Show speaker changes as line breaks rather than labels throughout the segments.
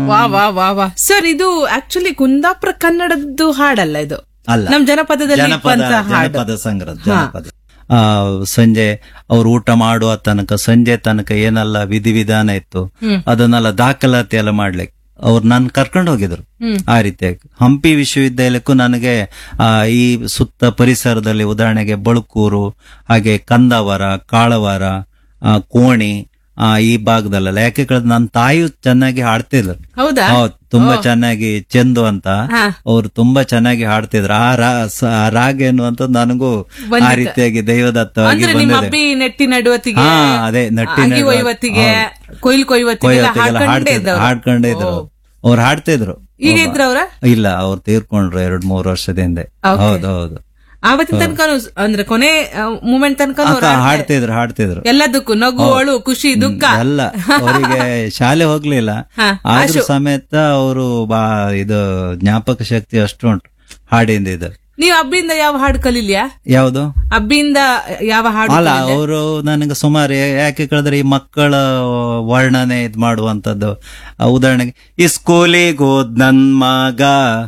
ವಾ ವಾ ವಾ ವಾ ಸರ್ ಇದು ಆಕ್ಚುಲಿ ಕುಂದಾಪುರ ಕನ್ನಡದ್ದು ಹಾಡಲ್ಲ ಇದು
ಅಲ್ಲ
ನಮ್ ಜನಪದದಲ್ಲಿ
ಜನಪದ
ಇರುವಂತ ಹಾಡು
ಜನಪದ ಸಂಗ್ರಹ ಜನಪದ ಆ ಸಂಜೆ ಅವ್ರು ಊಟ ಮಾಡುವ ತನಕ ಸಂಜೆ ತನಕ ಏನೆಲ್ಲ ವಿಧಿವಿಧಾನ ಇತ್ತು
ಹ್ಮ್.
ಅದನ್ನೆಲ್ಲ ದಾಖಲಾತಿ ಎಲ್ಲ ಮಾಡ್ಲಿಕ್ಕೆ ಅವ್ರು ನನ್ ಕರ್ಕೊಂಡು ಹೋಗಿದ್ರು
ಹ್ಮ್.
ಆ ರೀತಿಯಾಗಿ ಹಂಪಿ ವಿಶ್ವವಿದ್ಯಾಲಯಕ್ಕೂ ನನಗೆ ಆ ಈ ಸುತ್ತ ಪರಿಸರದಲ್ಲಿ ಉದಾಹರಣೆಗೆ ಬಳುಕೂರು ಹಾಗೆ ಕಂದವರ ಕಾಳವಾರ ಆ, ಕೋಣಿ ಆ, ಈ ಭಾಗದಲ್ಲೆಲ್ಲ ಯಾಕೆ ಕೇಳಿದ್ರೆ ನನ್ನ ತಾಯಿಯು ಚೆನ್ನಾಗಿ ಹಾಡ್ತಿದ್ರು
ಹೌದಾ
ಹೌದು ತುಂಬಾ ಚೆನ್ನಾಗಿ ಚಂದು ಅಂತ
ಹಾ.
ಅವ್ರು ತುಂಬಾ ಚೆನ್ನಾಗಿ ಹಾಡ್ತಿದ್ರು ಆ ರಾ ಸ- ಆ ರಾಗ ಎನ್ನುವಂಥದ್ದು ನನಗೂ ಆ
ಬಂದಿದೆ.
ರೀತಿಯಾಗಿ ದೈವದತ್ತವಾಗಿ
ಅಂದ್ರೆ ನಿಮ್ಮ
ಬಂದಿದೆ
ಅಬ್ಬಿ ನೆಟ್ಟಿ ನಡುವತ್ತಿಗೆ
ಹಾ ಅದೇ ನಟ್ಟಿ
ಅಗಿ
ನಡುವ-
ಒಯ್ವತ್ತಿಗೆ
ಹೌದು.
ಕೊಯ್ಲು ಕೊಯ್ವತ್ತಿಗೆ
ಕೊಯ್ಯೊತ್ತಿಗೆಲ್ಲ
ಹಾಡ್ಕೊಂಡೇ
ಹಾಡ್ತಿದ್ರು
ಇದ್ದವ್ರು
ಹಾಡ್ಕೊಂಡೇ ಇದ್ರು ಅವ್ರು ಹಾಡ್ತಿದ್ರು
ಈಗ ಇದ್ರ ಅವ್ರ
ಇಲ್ಲ ಅವ್ರು ತೀರ್ಕೊಂಡ್ರು ಎರಡ್ ಮೂರು ವರ್ಷದ ಹಿಂದೆ
Okay.
ಹೌದು ಹೌದು
ಆವತ್ತಿನ ತನಕ ಅಂದ್ರೆ ಕೊನೆ ಮೂಮೆಂಟ್ ತನಕ
ಅಕ್ಕ ಹಾಡ್ತಿದ್ರು ಹಾಡ್ತಿದ್ರು
ಎಲ್ಲದಕ್ಕೂ ನಗು ಅಳು ಖುಷಿ ದುಃಖ
ಎಲ್ಲ ಅವರಿಗೆ ಶಾಲೆ ಹೋಗ್ಲಿಲ್ಲ
ಹಾ,
ಆದ್ರೂ ಸಮೇತ ಅವರು ಬಾ ಇದು ಜ್ಞಾಪಕ ಶಕ್ತಿ ಅಷ್ಟು ಉಂಟು ಹಾಡಿಂದ ಇದು
ನೀವ್ ಅಬ್ಬಿಯಿಂದ ಯಾವ ಹಾಡು ಕಲೀಲಿಯಾ
ಯಾವುದು
ಅಬ್ಬಿಯಿಂದ ಯಾವ ಹಾಡು
ಅಲ್ಲ ಅವರು ನನಗೆ ಸುಮಾರು ಯಾ- ಯಾಕೆ ಕೇಳಿದ್ರೆ ಈ ಮಕ್ಕಳ ವರ್ಣನೆ ಇದ್ ಮಾಡುವಂತದ್ದು ಆ, ಉದಾಹರಣೆಗೆ ಈ ಸ್ಕೂಲಿಗೆ ಹೋದ್ ನನ್ ಮಗ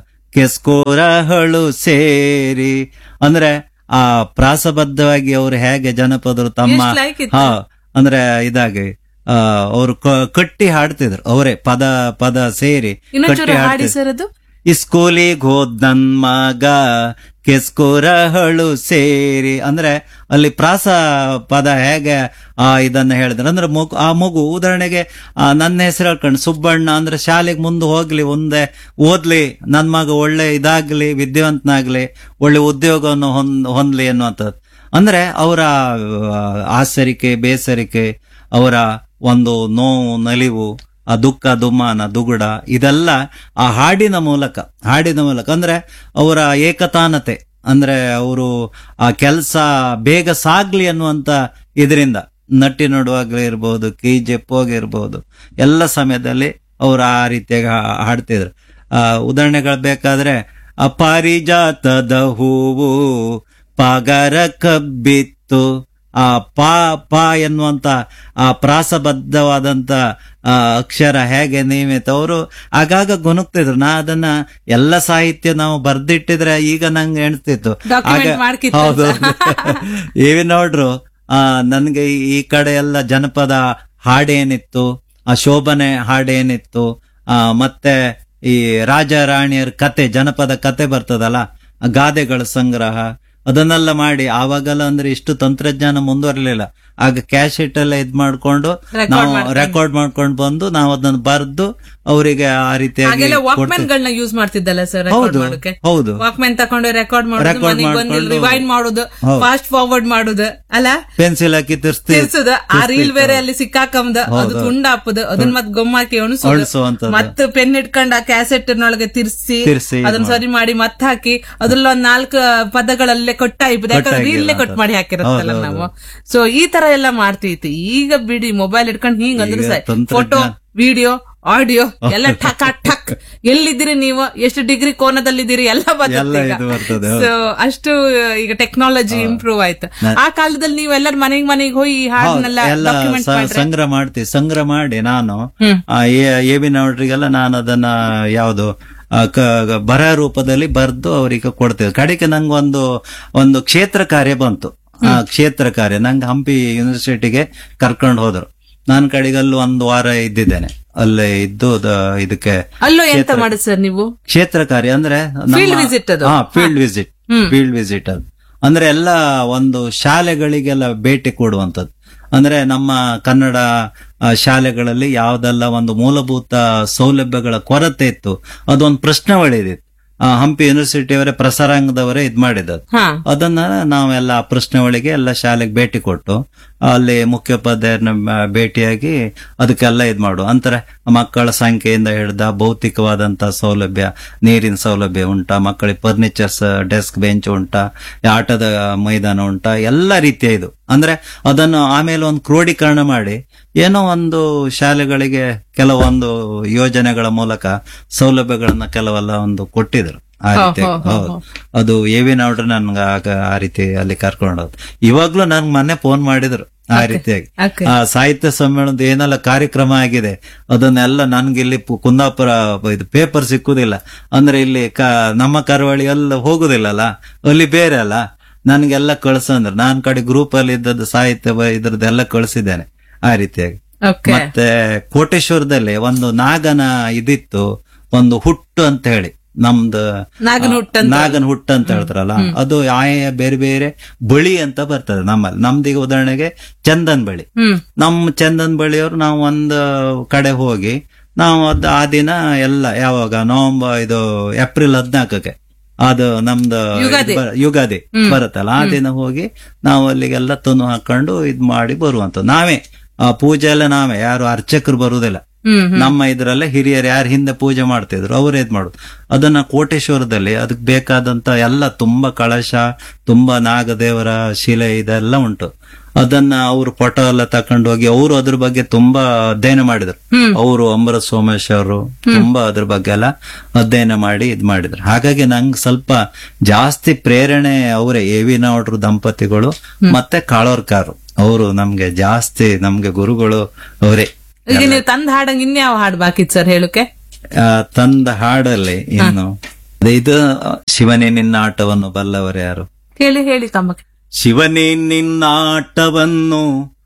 ಕೆಸ್ಕೋರಹಳು ಸೇರಿ ಅಂದ್ರೆ ಆ ಪ್ರಾಸಬದ್ಧವಾಗಿ ಅವರು ಹೇಗೆ ಜನಪದರು ತಮ್ಮ
ಎಷ್ಟ್ like ಇತ್ತು.
ಹಾ ಅಂದ್ರೆ ಇದಾಗಿ ಆ, ಅವರು ಕ- ಕಟ್ಟಿ ಹಾಡ್ತಿದ್ರು ಅವರೇ ಪದ ಪದ ಸೇರಿ
ಇನ್ನೊಂಚೂರು
ಕಟ್ಟಿ
ಹಾಡಿ
ಹಾಡ್ತಿದ್ರು
ಸರ್ ಅದು
ಇಸ್ಕೂಲಿಗೆ ಹೋದ್ ನನ್ ಮಗ ಕೆಸ್ಕೋರಹಳು ಸೇರಿ ಅಂದ್ರೆ ಅಲ್ಲಿ ಪ್ರಾಸ ಪದ ಹೇಗೆ ಆ ಇದನ್ನ ಹೇಳಿದ್ರು ಅಂದ್ರೆ ಮಗು ಆ ಮಗು ಉದಾಹರಣೆಗೆ ಆ, ನನ್ನ ಹೆಸರು ಹೇಳ್ಕೊಂಡು ಸುಬ್ಬಣ್ಣ ಅಂದ್ರೆ ಶಾಲೆಗೆ ಮುಂದೆ ಹೋಗ್ಲಿ ಮುಂದೆ ಓದ್ಲಿ ನನ್ ಮಗ ಒಳ್ಳೆ ಇದಾಗ್ಲಿ ವಿದ್ಯಾವಂತನಾಗ್ಲಿ ಒಳ್ಳೆ ಉದ್ಯೋಗವನ್ನು ಹೊಂದ್ ಹೊಂದ್ಲಿ ಅನ್ನುವಂಥದ್ದು ಅಂದ್ರೆ ಅವರ ಆ, ಆಸರಿಕೆ ಬೇಸರಿಕೆ ಅವರ ಒಂದು ನೋವು ನಲಿವು ಆ ದುಃಖ ದುಮ್ಮಾನ ದುಗುಡ ಇದೆಲ್ಲ ಆ ಹಾಡಿನ ಮೂಲಕ ಹಾಡಿನ ಮೂಲಕ ಅಂದ್ರೆ ಅವರ ಏಕತಾನತೆ ಅಂದ್ರೆ ಅವರು ಆ ಕೆಲಸ ಬೇಗ ಸಾಗ್ಲಿ ಅನ್ನುವಂತ ಇದರಿಂದ ನಟ್ಟಿ ನಡುವಾಗ್ಲೇ ಇರ್ಬೋದು ಕೈ ಜೆಪ್ಪೋಗಿರ್ಬೋದು ಎಲ್ಲ ಸಮಯದಲ್ಲಿ ಅವರು ಆ ರೀತಿಯಾಗಿ ಹಾ- ಹಾಡ್ತಿದ್ರು ಆ ಉದಾಹರಣೆಗಳು ಬೇಕಾದ್ರೆ ಆ ಪಾರಿಜಾತದ ಹೂವು ಪಗರ ಕಬ್ಬಿತ್ತು ಆ ಪಾ ಪಾ ಎನ್ನುವಂತ ಆ ಪ್ರಾಸಬದ್ಧವಾದಂತ ಆ ಅಕ್ಷರ ಹೇಗೆ ನಿಯಮಿತ ಅವರು ಆಗಾಗ ಗುನುಕ್ತಿದ್ರು ನಾ ಅದನ್ನ ಎಲ್ಲ ಸಾಹಿತ್ಯ ನಾವು ಬರ್ದಿಟ್ಟಿದ್ರೆ ಈಗ ನಂಗೆ ಎಣಿಸ್ತಿತ್ತು
Document
ಆಗ-
ಮಾಡ್ಕಿತ್ತು
ಹೌದು ಇವಿ ನೋಡ್ರು ಆ ನನ್ಗೆ ಈ- ಈ ಕಡೆ ಎಲ್ಲ ಜನಪದ ಹಾಡೇನಿತ್ತು ಆ ಶೋಭನೆ ಹಾಡೇನಿತ್ತು ಆ ಮತ್ತೆ ಈ ರಾಜ ರಾಣಿಯರ ಕತೆ ಜನಪದ ಕತೆ ಬರ್ತದಲ್ಲ ಆ ಗಾದೆಗಳ ಸಂಗ್ರಹ ಅದನ್ನೆಲ್ಲ ಮಾಡಿ ಆವಾಗೆಲ್ಲ ಅಂದ್ರೆ ಇಷ್ಟು ತಂತ್ರಜ್ಞಾನ ಮುಂದುವರಲಿಲ್ಲ ಆಗ ಕ್ಯಾಶೆಟ್ ಎಲ್ಲ ಇದ್ ಮಾಡ್ಕೊಂಡು
Record
ನಾವು
ಮಾಡ್ಕೊಂಡು.
ರೆಕಾರ್ಡ್ ಮಾಡ್ಕೊಂಡು ಬಂದು ನಾವು ಅದನ್ನ ಬರ್ದು ಅವರಿಗೆ ಆ ರೀತಿಯಾಗಿ
ಹಾಗೆಲ್ಲ ವಾಕ್ಮ್ಯಾನ್
ಕೊಡ್ತಿದ್ವಿ.
ಗಳನ್ನ ಯೂಸ್ ಮಾಡ್ತಿದ್ದಲ್ಲ ಸರ್ ರೆಕಾರ್ಡ್
ಹೌದು
ಮಾಡೋಕೆ
ಹೌದು
ವಾಕ್ಮ್ಯಾನ್ ತಕೊಂಡು ರೆಕಾರ್ಡ್ ಮಾಡೋದು
Record
ಮನೆಗೆ ಬಂದು
ಮಾಡ್ಕೊಂಡು-
ರಿವೈಂಡ್ ಮಾಡೋದು
ಹೌದು.
ಫಾಸ್ಟ್ ಫಾರ್ವರ್ಡ್ ಮಾಡೋದು ಅಲ್ಲ
ಪೆನ್ಸಿಲ್ ಹಾಕಿ ತಿರ್ಸ್ತಿ
ತಿರ್ಸುದು ಆ ರೀಲ್ ಬೇರೆ ಅಲ್ಲಿ ಸಿಕ್ಕಾಕಂಬುದು ಅದು
ಹೌದು.
ತುಂಡ ಹಾಪುದು ಅದನ್ನ ಮತ್ ಗೊಮ್ಮಾಕಿ
ಅಳಿಸುವಂಥದ್ದು.
ಅಣಸೋದು ಮತ್ತೆ ಪೆನ್ ಇಟ್ಕೊಂಡು ಆ ಕ್ಯಾಸೆಟ್ ನೊಳಗೆ ತಿರ್ಸಿ
ತಿರ್ಸಿ
ಅದನ್ನ ಸರಿ ಮಾಡಿ ಮತ್ತೆ ಹಾಕಿ ಅದ್ರಲ್ಲಿ ಒಂದ್ ನಾಲ್ಕು ಪದಗಳಲ್ಲೇ ಕೊಟ್ಟಾಯ್ಬೋದು ಯಾಕಂದ್ರೆ
ಕೊಟ್ಟಾಗಿಲ್ಲ
ರೀಲ್ಲೇ ಕೊಟ್ಟು ಮಾಡಿ ಹಾಕಿರತ್ತಲ್ಲ
ಹೌದು,
ನಾವು ಸೊ ಈ ತರ ಎಲ್ಲ ಮಾಡ್ತಿತ್ತು ಈಗ ಬಿಡಿ ಮೊಬೈಲ್ ಇಟ್ಕೊಂಡು ಹಿಂಗ್ ಅಂದ್ರೆ
ಈಗ ತಂತ್ರಜ್ಞಾನ.
ಫೋಟೋ ವಿಡಿಯೋ ಆಡಿಯೋ ಎಲ್ಲ ಠಕ್ ಠಕ್ ಎಲ್ಲಿದ್ದೀರಿ ನೀವು ಎಷ್ಟು ಡಿಗ್ರಿ ಕೋನದಲ್ಲಿದ್ದೀರಿ ಎಲ್ಲ
ಎಲ್ಲ ಇದು ಬರ್ತದೆ, ಹೌದು.
ಸೊ ಅಷ್ಟು ಈಗ ಟೆಕ್ನಾಲಜಿ ಇಂಪ್ರೂವ್ ಆಯ್ತು ಆ ಕಾಲದಲ್ಲಿ ನೀವು ಎಲ್ಲರ ಮನೆಗ್ ಮನೆಗೆ ಹೋಗಿ ಈ ಹಾಡನ್ನೆಲ್ಲ
ಎಲ್ಲ
ಡಾಕ್ಯುಮೆಂಟ್
ಸ-
ಮಾಡ್ರೆ
ಸಂಗ್ರಹ ಮಾಡ್ತೀವಿ ಸಂಗ್ರಹ ಮಾಡಿ ನಾನು
ಹ್ಮ್.
ಎ ಬಿ ನವರಿಗೆಲ್ಲ ನಾನು ಅದನ್ನ ಯಾವುದು ಆ, ಕ- ಬರಹ ರೂಪದಲ್ಲಿ ಬರ್ದು ಅವರಿಗೆ ಕೊಡ್ತೇವೆ ಕಡೆಗೆ ನಂಗೆ ಒಂದು ಒಂದು ಕ್ಷೇತ್ರ ಕಾರ್ಯ ಬಂತು ಆ ಕ್ಷೇತ್ರ ಕಾರ್ಯ ನಂಗೆ ಹಂಪಿ ಯೂನಿವರ್ಸಿಟಿಗೆ ಕರ್ಕೊಂಡು ಹೋದ್ರು ನಾನು ಕಡೆಗಲ್ಲೂ ಒಂದು ವಾರ ಇದ್ದಿದ್ದೇನೆ ಅಲ್ಲೇ ಇದ್ದು ದ- ಇದಕ್ಕೆ
ಅಲ್ಲೂ ಎಂತ ಮಾಡುದು ಸರ್ ನೀವು
ಕ್ಷೇತ್ರ ಕಾರ್ಯ ಅಂದ್ರೆ
Field visit ಅದು.
ಹಾ ಫೀಲ್ಡ್ ವಿಸಿಟ್ ಫೀಲ್ಡ್ ವಿಸಿಟ್ ಅದು ಅಂದ್ರೆ ಎಲ್ಲ ಒಂದು ಶಾಲೆಗಳಿಗೆಲ್ಲ ಭೇಟಿ ಕೊಡುವಂತದ್ದು ಅಂದ್ರೆ ನಮ್ಮ ಕನ್ನಡ ಆ, ಶಾಲೆಗಳಲ್ಲಿ ಯಾವ್ದೆಲ್ಲ ಒಂದು ಮೂಲಭೂತ ಸೌಲಭ್ಯಗಳ ಕೊರತೆ ಇತ್ತು ಅದೊಂದು ಪ್ರಶ್ನಾವಳಿ ಇದಿತ್ತು ಆ, ಹಂಪಿ ಯೂನಿವರ್ಸಿಟಿಯವರೇ ಪ್ರಸಾರಾಂಗದವರೇ ಇದ್ ಮಾಡಿದ್ದದು
ಹಾ
ಅದನ್ನ ನಾವೆಲ್ಲ ಆ ಪ್ರಶ್ನೆಗಳಿಗೆ ಎಲ್ಲ ಶಾಲೆಗೆ ಭೇಟಿ ಕೊಟ್ಟು ಅಲ್ಲಿ ಮುಖ್ಯೋಪಾಧ್ಯಾಯರನ್ನ ಮ- ಭೇಟಿಯಾಗಿ ಅದಕ್ಕೆಲ್ಲ ಇದ್ ಮಾಡು ಅಂತಾರೆ ಮಕ್ಕಳ ಸಂಖ್ಯೆಯಿಂದ ಹಿಡ್ದ ಭೌತಿಕವಾದಂತ ಸೌಲಭ್ಯ ನೀರಿನ ಸೌಲಭ್ಯ ಉಂಟಾ ಮಕ್ಕಳಿಗೆ ಫರ್ನಿಚರ್ಸ್ ಡೆಸ್ಕ್ ಬೆಂಚ್ ಉಂಟಾ ಆಟದ ಮೈದಾನ ಉಂಟಾ ಎಲ್ಲ ರೀತಿಯ ಇದು ಅಂದ್ರೆ ಅದನ್ನು ಆಮೇಲೆ ಒಂದು ಕ್ರೋಢೀಕರಣ ಮಾಡಿ ಏನೋ ಒಂದು ಶಾಲೆಗಳಿಗೆ ಕೆಲವೊಂದು ಯೋಜನೆಗಳ ಮೂಲಕ ಸೌಲಭ್ಯಗಳನ್ನ ಕೆಲವೆಲ್ಲ ಒಂದು ಕೊಟ್ಟಿದ್ರು ಆ ರೀತಿ ಹೌದು ಅದು ಎ ವಿ ನೌಡ್ರು ನನ್ಗೆ ಆಗ ಆ ರೀತಿ ಅಲ್ಲಿ ಕರ್ಕೊಂಡು ಹೋದ್ ಇವಾಗ್ಲೂ ನನ್ಗೆ ಮೊನ್ನೆ ಫೋನ್ ಮಾಡಿದ್ರು ಆ ರೀತಿಯಾಗಿ
ಓಕೆ
ಆ ಸಾಹಿತ್ಯ ಸಮ್ಮೇಳನದ ಏನೆಲ್ಲ ಕಾರ್ಯಕ್ರಮ ಆಗಿದೆ ಅದನ್ನೆಲ್ಲ ನನ್ಗೆ ಇಲ್ಲಿ ಪು- ಕುಂದಾಪುರ ಇದು ಪೇಪರ್ ಸಿಕ್ಕುದಿಲ್ಲ ಅಂದ್ರೆ ಇಲ್ಲಿ ಕ- ನಮ್ಮ ಕರಾವಳಿ ಎಲ್ಲ ಹೋಗುದಿಲ್ಲಲ್ಲ ಅಲ್ಲಿ ಬೇರೆ ಅಲ್ಲ ನನ್ಗೆಲ್ಲ ಕಳ್ಸಂದ್ರೆ ನಾನ್ ಕಡೆ ಗ್ರೂಪ್ ಅಲ್ಲಿ ಇದ್ದದ್ದು ಸಾಹಿತ್ಯ ಬ- ಇದ್ರದ್ದೆಲ್ಲ ಕಳ್ಸಿದ್ದೇನೆ ಆ ರೀತಿಯಾಗಿ
ಓಕೆ
ಮತ್ತೆ ಕೋಟೇಶ್ವರದಲ್ಲಿ ಒಂದು ನಾಗನ ಇದಿತ್ತು ಒಂದು ಹುಟ್ಟು ಅಂತ ಹೇಳಿ ನಮ್ದು
ನಾಗನ ಹುಟ್ಟು ಅಂತ.
ನಾಗನ ಹುಟ್ಟು ಅಂತ ಹೇಳ್ತಾರಲ್ಲ ಅದು ಆಯಾ ಬೇರೆ ಬೇರೆ ಬಳಿ ಅಂತ ಬರ್ತದೆ ನಮ್ಮಲ್ಲಿ ನಮ್ದೀಗ ಉದಾಹರಣೆಗೆ ಚಂದನ್ ಬಳಿ
ಹ್ಮ್
ನಮ್ಮ ಚಂದನ್ ಬಳಿಯವರು ನಾವು ಒಂದು ಕಡೆ ಹೋಗಿ ನಾವು ಅದ್ ಆ ದಿನ ಎಲ್ಲ ಯಾವಾಗ ನವೆಂಬರ್ ಇದು ಏಪ್ರಿಲ್ ಹದ್ನಾಲ್ಕಕ್ಕೆ ಅದು ನಮ್ದು
ಯುಗಾದಿ.
ಇದು ಬ- ಯುಗಾದಿ ಬರುತ್ತಲ್ಲ ಆ ದಿನ ಹೋಗಿ ನಾವು ಅಲ್ಲಿಗೆಲ್ಲ ತುನು ಹಾಕೊಂಡು ಇದ್ ಮಾಡಿ ಬರುವಂತ ನಾವೇ ಆ ಪೂಜೆ ಎಲ್ಲ ನಾವೇ ಯಾರು ಅರ್ಚಕರು ಬರುವುದಿಲ್ಲ
ಹ್ಮ್ ಹ್ಮ್.
ನಮ್ಮ ಇದ್ರಲ್ಲೇ ಹಿರಿಯರು ಯಾರು ಹಿಂದೆ ಪೂಜೆ ಮಾಡ್ತಿದ್ರು ಅವರೇ ಇದ್ ಮಾಡುದು ಅದನ್ನ ಕೋಟೇಶ್ವರದಲ್ಲಿ ಅದಕ್ಕೆ ಬೇಕಾದಂತ ಎಲ್ಲ ತುಂಬಾ ಕಳಶ ತುಂಬಾ ನಾಗದೇವರ ಶಿಲೆ ಇದೆಲ್ಲ ಉಂಟು ಅದನ್ನ ಅವರು ಫೋಟೋ ಎಲ್ಲ ತಕೊಂಡು ಹೋಗಿ ಅವರು ಅದ್ರ ಬಗ್ಗೆ ತುಂಬಾ ಅಧ್ಯಯನ ಮಾಡಿದ್ರು
ಹ್ಮ್.
ಅವರು ಅಮೃತ ಸೋಮೇಶ್ ಅವರು ತುಂಬಾ ಅದ್ರ ಬಗ್ಗೆ ಎಲ್ಲ ಅಧ್ಯಯನ ಮಾಡಿ ಇದ್ ಮಾಡಿದ್ರು ಹಾಗಾಗಿ ನಂಗೆ ಸ್ವಲ್ಪ ಜಾಸ್ತಿ ಪ್ರೇರಣೆ ಅವರೇ ಎ ವಿ ನಾವ್ಡ್ರು ದಂಪತಿಗಳು ಮತ್ತೆ ಕಾಳೋರ್ಕಾರು ಅವರು ನಮ್ಗೆ ಜಾಸ್ತಿ ನಮ್ಗೆ ಗುರುಗಳು ಅವರೇ
ಈಗ ನೀವು ತಂದ ಹಾಡಂಗ್ ಇನ್ಯಾವ ಹಾಡು ಬಾಕಿ ಸರ್ ಹೇಳುಕೆ
ಆ, ತಂದ ಹಾಡಲ್ಲಿ ಇನ್ನು ಅದೇ ಇದು ಶಿವನೇ ನಿನ್ನ ಆಟವನ್ನು ಬಲ್ಲವರು ಯಾರು
ಹೇಳಿ ಹೇಳಿ ಕಮ್ಮ
ಶಿವನೇ ನಿನ್ನ ಆಟವನ್ನು